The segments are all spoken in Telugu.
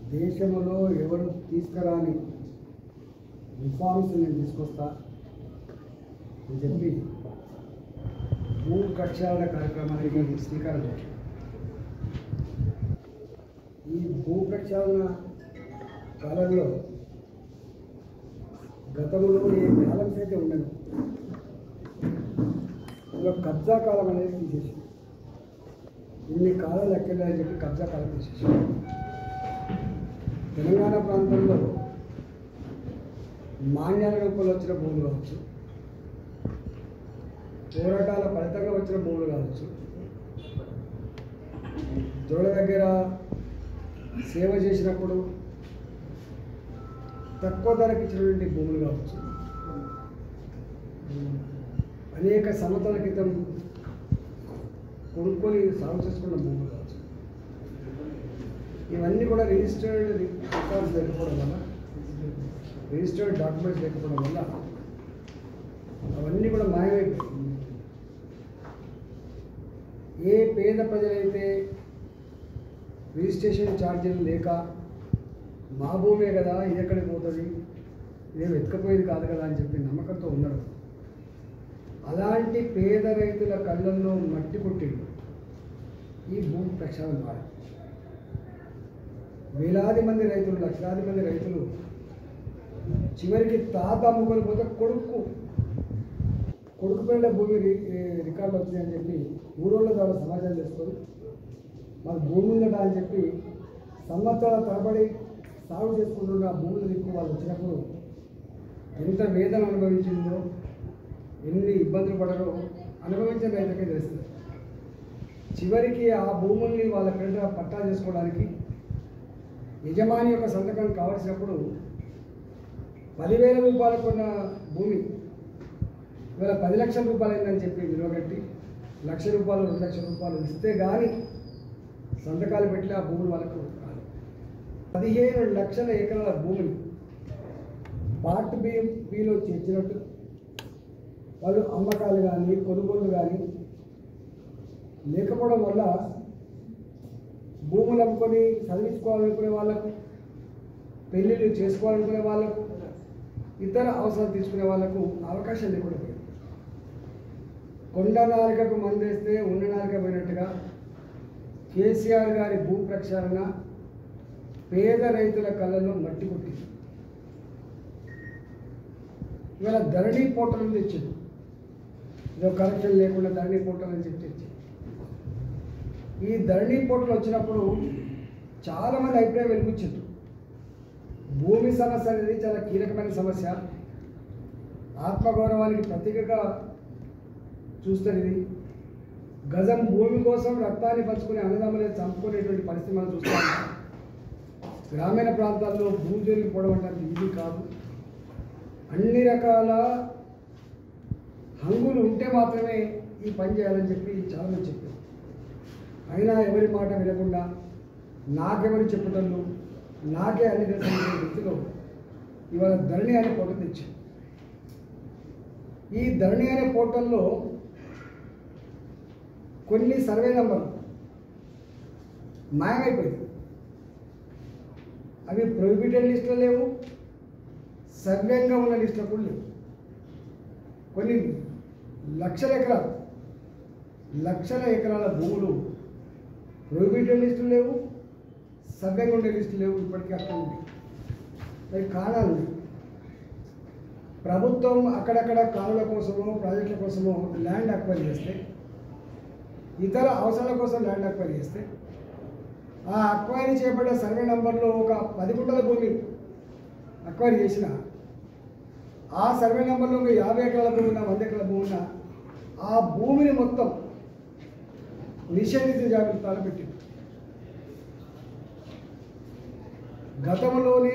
దేశంలో ఎవరు తీసుకురాని రిఫార్మ్స్ నేను తీసుకొస్తా అని చెప్పి భూ ప్రక్షాళన కార్యక్రమానికి శ్రీకారం చుట్టారు ఈ భూ ప్రక్షాళన కాలంలో గతంలో ఏ బ్యాలెన్స్ అయితే ఉండదు ఒక కబ్జా కాలం అనేది తీసేసి ఇన్ని కాలాలు ఎక్కలేదని చెప్పి కబ్జా కాలం తీసేసి తెలంగాణ ప్రాంతంలో మాన్యాల రూపంలో వచ్చిన భూములు కావచ్చు పోరాటాల ఫలితంగా వచ్చిన భూములు కావచ్చు దొరల దగ్గర సేవ చేసినప్పుడు తక్కువ ధరకు ఇచ్చినటువంటి భూములు కావచ్చు అనేక సంవత్సరాల క్రితం కొనుక్కొని సాగు చేసుకున్న భూములు కావచ్చు ఇవన్నీ కూడా రిజిస్టర్డ్ రికార్డ్స్ లేకపోవడం వల్ల రిజిస్టర్డ్ డాక్యుమెంట్స్ లేకపోవడం వల్ల అవన్నీ కూడా మాయమైపోయాయి ఏ పేద ప్రజలైతే రిజిస్ట్రేషన్ ఛార్జీలు లేక మా భూమే కదా ఇది ఎక్కడికి పోతుంది ఇదేం ఎత్తుకపోయేది కాదు కదా అని చెప్పి నమ్మకంతో ఉన్నారు అలాంటి పేద రైతుల కళ్ళల్లో మట్టి కొట్టిండు ఈ భూమి ప్రక్షాళన ద్వారా వేలాది మంది రైతులు లక్షలాది మంది రైతులు చివరికి తాత అమ్ముకొని పోతే కొడుకు కొడుకు పేరులో భూమి రి- రి- రికార్డులు వచ్చినాయని చెప్పి ఊరోళ్ళ ద్వారా సమాచారం చేసుకొని మాకు భూమి ఉందట అని చెప్పి సంవత్సరాల తరబడి సాగు చేసుకుంటున్న భూములు దిక్కు వాళ్ళు వచ్చినప్పుడు ఎంత వేదన అనుభవించిందో ఎన్ని ఇబ్బందులు పడరో అనుభవించిన రైతులకే తెలుస్తుంది చివరికి ఆ భూముల్ని వాళ్ళ పేరిట పట్టా చేసుకోవడానికి యజమాని యొక్క సంతకం కావలసినప్పుడు పదివేల రూపాయలకు కొన్న భూమి ఇవాళ పది లక్షల రూపాయలు అయిందని చెప్పి విలువగట్టి లక్ష రూపాయలు రెండు లక్షల రూపాయలు ఇస్తే కానీ సంతకాలు పెట్టి ఆ భూములు వాళ్ళకు రాదు పదిహేను లక్షల ఎకరాల భూమిని పార్ట్ బి బిలో చేర్చినట్టు వాళ్ళు అమ్మకాలు కానీ కొనుగోలు కానీ లేకపోవడం వల్ల భూములు అమ్ముకొని చదివించుకోవాలనుకునే వాళ్ళకు పెళ్ళిళ్ళు చేసుకోవాలనుకునే వాళ్ళకు ఇతర అవసరాలు తీసుకునే వాళ్ళకు అవకాశం లేకుండా పోయింది కొండ నాలికకు మందేస్తే ఉన్న నాలిక పోయినట్టుగా కేసీఆర్ గారి భూ ప్రక్షాళన పేద రైతుల కళ్ళలో మట్టి కొట్టింది ఇవాళ ధరణి పోర్టల్ తెచ్చింది ఇదో కరెక్షన్ లేకుండా ధరణి పోర్టల్ అని చెప్పి తెచ్చింది ఈ ధరణి పోర్టల్ వచ్చినప్పుడు చాలామంది అభిప్రాయం వెలిపించారు భూమి సమస్య అనేది చాలా కీలకమైన సమస్య ఆత్మగౌరవానికి ప్రతీకగా చూస్తారు ఇది గజం భూమి కోసం రక్తాన్ని పంచుకునే అన్నదమ్ములే చంపుకునేటువంటి పరిస్థితి మనం చూస్తాం గ్రామీణ ప్రాంతాల్లో భూమి జోలికి పోవడం అంటే ఇది కాదు అన్ని రకాల హంగులు ఉంటే మాత్రమే ఈ పని చేయాలని చెప్పి చాలామంది చెప్పారు అయినా ఎవరి మాట వినకుండా నాకెవరు చెప్పటంలో నాకే అన్ని తెలిసిన వ్యక్తిలో ఇవాళ ధరణి అనే పోర్టల్ తెచ్చాను ఈ ధరణి అనే పోర్టల్లో కొన్ని సర్వే నెంబర్లు మాయమైపోయింది అవి ప్రొహిబిటెడ్ లిస్టులో లేవు సవ్యంగా ఉన్న లిస్టులో కూడా లేవు కొన్ని లక్షల ఎకరాలు లక్షల ఎకరాల భూములు ప్రొహిబిటెడ్ లిస్టులు లేవు సవ్యంగా ఉండే లిస్టులు లేవు ఇప్పటికీ అక్కడ ఉంది మరి కారణాలు ఉన్నాయి. ప్రభుత్వం అక్కడక్కడ కాలువల కోసమో ప్రాజెక్టుల కోసమో ల్యాండ్ అక్వైర్ చేస్తే ఇతర అవసరాల కోసం ల్యాండ్ అక్వైర్ చేస్తే ఆ అక్వైరీ చేయబడ్డ సర్వే నంబర్లో ఒక పది గుంటల భూమి అక్వైర్ చేసిన ఆ సర్వే నెంబర్లో ఒక యాభై ఎకరాల భూమి ఉన్న వంద ఎకరాల భూమి ఉన్న ఆ భూమిని మొత్తం నిషేధించిన జాబితాలో పెట్టింది గతంలోనే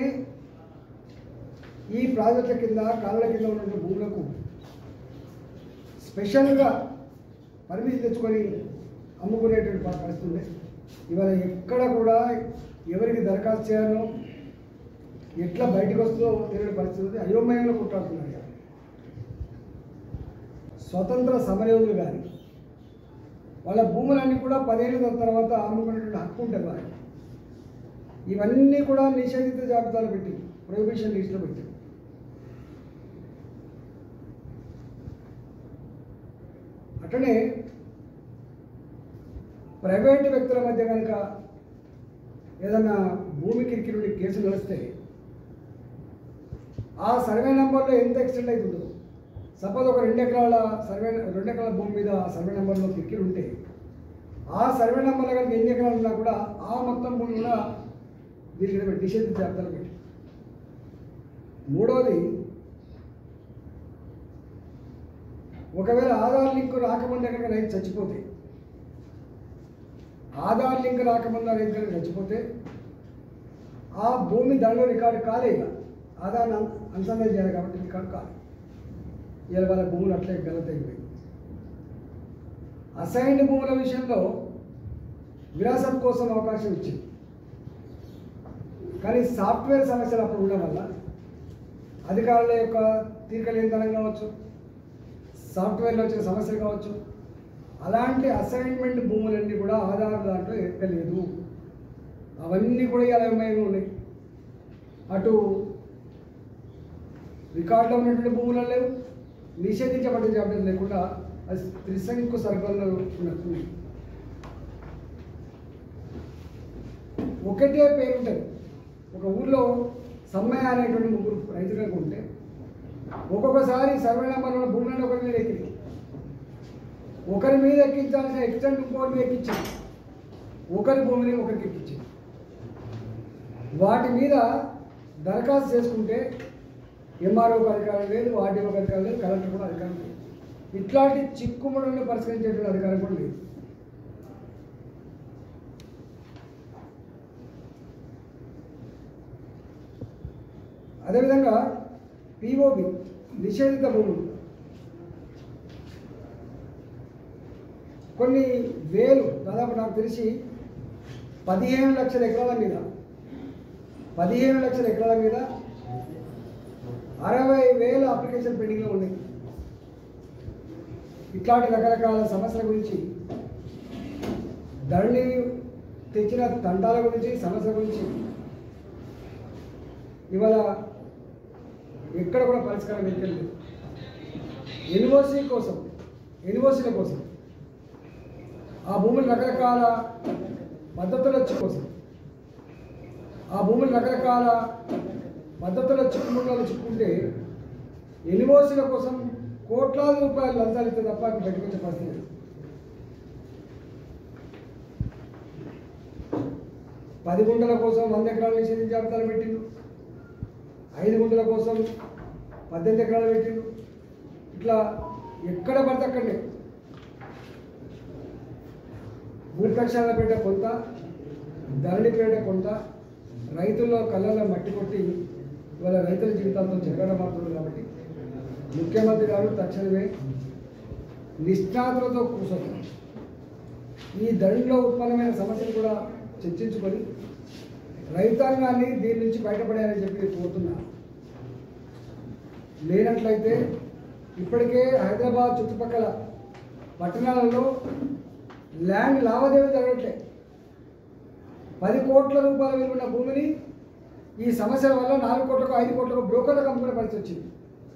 ఈ ప్రాజెక్టుల కింద కాలువల కింద ఉన్న భూములకు స్పెషల్గా పర్మిషన్ తెచ్చుకొని అమ్ముకునేటువంటి ప- పరిస్థితి ఉంది ఇవాళ ఎక్కడ కూడా ఎవరికి దరఖాస్తు చేయాలో ఎట్లా బయటకు వస్తుందో తెలియని పరిస్థితి ఉంది అయోమయంలో కుట్టాడుతున్నారు ఇవాళ. స్వతంత్ర సమరయోధులు కానీ వాళ్ళ భూములన్నీ కూడా పదేళ్ళ తర్వాత అమ్ముకునేటువంటి హక్కు ఉంటుంది వారికి ఇవన్నీ కూడా నిషేధిత జాబితాలో పెట్టి ప్రొహిబిషన్ లిస్ట్లో పెట్టి అట్లనే ప్రైవేటు వ్యక్తుల మధ్య కనుక ఏదైనా భూమి కిరికిరి నుండి కేసు నడిస్తే ఆ సర్వే నెంబర్లో ఎంత ఎక్స్టెండ్ అవుతుందో సపోజ్ ఒక రెండు ఎకరాల సర్వే రెండు ఎకరాల భూమి మీద ఆ సర్వే నెంబర్లో కిరికిరి ఉంటే ఆ సర్వే నెంబర్లో కనుక ఎన్ని ఎకరాలు ఉన్నా కూడా ఆ మొత్తం భూమి కూడా దీనికి ఏదో నిషేధిత జాబితాలో పెట్టి మూడవది ఒకవేళ ఆధార్ లింక్ రాకముందే కనుక రైతు చచ్చిపోతే ఆధార్ లింక్ రాకముందు ఆ రైతు కనుక చచ్చిపోతే ఆ భూమి దానిలో రికార్డు కాలే ఇక ఆధార్ అనుసంధానం చేయాలి కాబట్టి రికార్డు కాదు ఇవాళ వాళ్ళ భూములు అట్లే గలత అయిపోయింది అసైన్డ్ భూముల విషయంలో విరాసత్ కోసం అవకాశం ఇచ్చింది కానీ సాఫ్ట్వేర్ సమస్యలు అప్పుడు ఉండడం వల్ల అధికారుల యొక్క తీరికలేనితనం కావచ్చు సాఫ్ట్వేర్లో వచ్చిన సమస్యలు కావచ్చు అలాంటి అసైన్మెంట్ భూములన్నీ కూడా ఆధార్ దాంట్లో ఎక్కలేదు అవన్నీ కూడా ఇలా ఏమైనా ఉన్నాయి అటు రికార్డులో ఉన్నటువంటి భూములు లేవు నిషేధించబడిన జాబితా లేకుండా అది త్రిశంకు సర్గంలో ఉన్నట్టు ఒకటే పేరు ఉంటుంది ఒక ఊర్లో సమ్మయ్య అనేటువంటి ముగ్గురు రైతులకు ఉంటే ఒక్కొక్కసారి సర్వే నెంబర్ ఉన్న భూములను ఒకరి మీద ఎక్కింది ఒకరి మీద ఎక్కించాల్సిన ఎక్స్టెంట్ ఇంకోటి మీద ఎక్కించింది ఒకరి భూమిని ఒకరికి ఎక్కించింది వాటి మీద దరఖాస్తు చేసుకుంటే ఎంఆర్ఓకి అధికారం లేదు ఆర్డీఓకి అధికారం లేదు కలెక్టర్ కూడా అధికారం లేదు ఇట్లాంటి చిక్కుముడులను పరిష్కరించేటువంటి అధికారం కూడా లేదు అదేవిధంగా పిఓబి నిషేధిత భూములు కొన్ని వేలు దాదాపు నాకు తెలిసి పదిహేను లక్షల ఎకరాల మీద పదిహేను లక్షల ఎకరాల మీద అరవై వేల అప్లికేషన్ పెండింగ్లో ఉన్నాయి ఇట్లాంటి రకరకాల సమస్యల గురించి ధరణి తెచ్చిన తండాల గురించి సమస్యల గురించి ఇవాళ ఎక్కడ కూడా పరిష్కారం ఎక్కలేదు యూనివర్సిటీ కోసం యూనివర్సిటీల కోసం ఆ భూములు రకరకాల పద్ధతుల వచ్చి కోసం ఆ భూములు రకరకాల పద్ధతుల చిక్కుముళ్ళలో చిక్కుంటే యూనివర్సిటీల కోసం కోట్లాది రూపాయలు లంచాలు ఇస్తే తప్ప అవి బయటకు వచ్చే పరిస్థితి లేదు. పది గుంటల కోసం వంద ఎకరాలు నిషేధించి జాబితాలు పెట్టిండు ఐదు గుంటల కోసం పద్దెనిమిది ఎకరాలు పెట్టిండు ఇట్లా ఎక్కడ పడితే అక్కడనే భూప్రక్షాళన పేట కొంత ధరణి పేట కొంత రైతుల్లో కళ్ళల్లో మట్టి కొట్టి ఇవాళ రైతుల జీవితాలతో జగడమాడుతుంది కాబట్టి ముఖ్యమంత్రి గారు తక్షణమే నిష్ణాతులతో కూర్చొని ఈ ధరణిలో ఉత్పన్నమైన సమస్యలు కూడా చర్చించుకొని రైతాంగాన్ని దీని నుంచి బయటపడాలని చెప్పి నేను కోరుతున్నా లేనట్లయితే ఇప్పటికే హైదరాబాద్ చుట్టుపక్కల పట్టణాలలో ల్యాండ్ లావాదేవీ జరగట్లే పది కోట్ల రూపాయల విలువన్న భూమిని ఈ సమస్యల వల్ల నాలుగు కోట్లకు ఐదు కోట్లకు బ్రోకర్లకు అమ్ముకునే పరిస్థితి వచ్చింది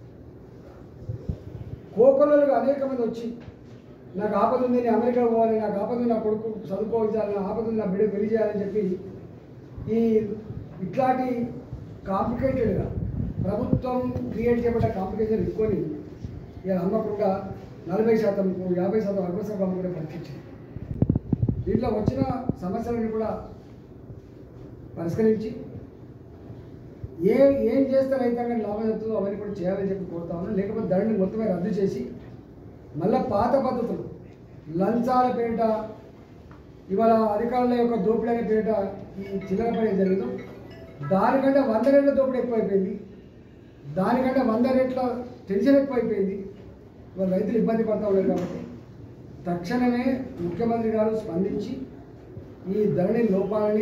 కోకొల్లలుగా అనేక మంది వచ్చి నాకు ఆపద ఉంది నేను అమెరికా పోవాలి నాకు ఆపద ఉంది నా కొడుకు చదువుకోవాలి నా ఆపద ఉంది నా బిడ్డ పెళ్లి చేయాలని చెప్పి ఈ ఇట్లాంటి కాంప్లికేటెడ్గా ప్రభుత్వం క్రియేట్ చేయబడ్డ కాంప్లికేషన్ ఎక్కువని ఇలా అమ్మకుండా నలభై శాతం యాభై శాతం అరవై శాతం అమ్ముకునే పరిస్థితి దీంట్లో వచ్చిన సమస్యలను కూడా పరిష్కరించి ఏ ఏం చేస్తే రైతాంగం లాభం జరుగుతుందో అవన్నీ కూడా చేయాలని చెప్పి కోరుతా ఉన్నాను లేకపోతే ధరని మొత్తమే రద్దు చేసి మళ్ళీ పాత పద్ధతులు లంచాల పేరిట ఇవాళ అధికారుల యొక్క దోపిడీ అనే పేరిట ఈ చిల్లర పని జరిగిందో దానికంటే వంద రెట్ల దోపిడీ ఎక్కువైపోయింది దానికంటే వంద రెట్ల టెన్షన్ ఎక్కువైపోయింది ఇవాళ రైతులు ఇబ్బంది పడతా ఉన్నారు కాబట్టి తక్షణమే ముఖ్యమంత్రి గారు స్పందించి ఈ ధరణి లోపాలని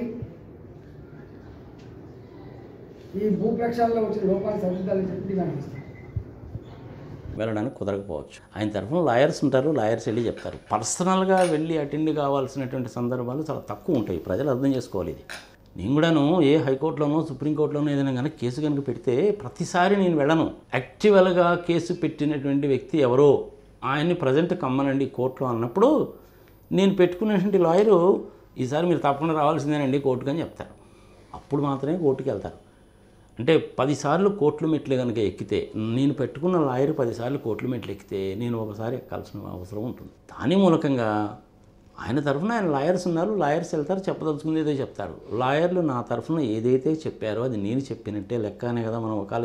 ఈ భూ ప్రక్షాళనలో వచ్చిన లోపాన్ని సరిదిద్దాలని చెప్పి డిమాండ్ చేస్తాను వెళ్ళడానికి కుదరకపోవచ్చు ఆయన తరఫున లాయర్స్ ఉంటారు లాయర్స్ వెళ్ళి చెప్తారు పర్సనల్గా వెళ్ళి అటెండ్ కావాల్సినటువంటి సందర్భాలు చాలా తక్కువ ఉంటాయి ప్రజలు అర్థం చేసుకోవాలి ఇది నేను కూడాను ఏ హైకోర్టులోనో సుప్రీంకోర్టులోనో ఏదైనా కనుక కేసు కనుక పెడితే ప్రతిసారి నేను వెళ్ళను యాక్చువల్గా కేసు పెట్టినటువంటి వ్యక్తి ఎవరో ఆయన్ని ప్రజెంట్ కమ్మనండి కోర్టులో అన్నప్పుడు నేను పెట్టుకున్నటువంటి లాయరు ఈసారి మీరు తప్పకుండా రావాల్సిందేనండి కోర్టుకు అని చెప్తారు అప్పుడు మాత్రమే కోర్టుకి వెళ్తారు అంటే పదిసార్లు కోర్టుల మెట్లు కనుక ఎక్కితే నేను పెట్టుకున్న లాయర్ పదిసార్లు కోర్టుల మెట్లు ఎక్కితే నేను ఒకసారి ఎక్కాల్సిన అవసరం ఉంటుంది దాని మూలకంగా ఆయన తరఫున ఆయన లాయర్స్ ఉన్నారు లాయర్స్ వెళ్తారు చెప్పదలుచుకుంది ఏదో చెప్తారు లాయర్లు నా తరఫున ఏదైతే చెప్పారో అది నేను చెప్పినట్టే లెక్క అనే కదా మనం ఒక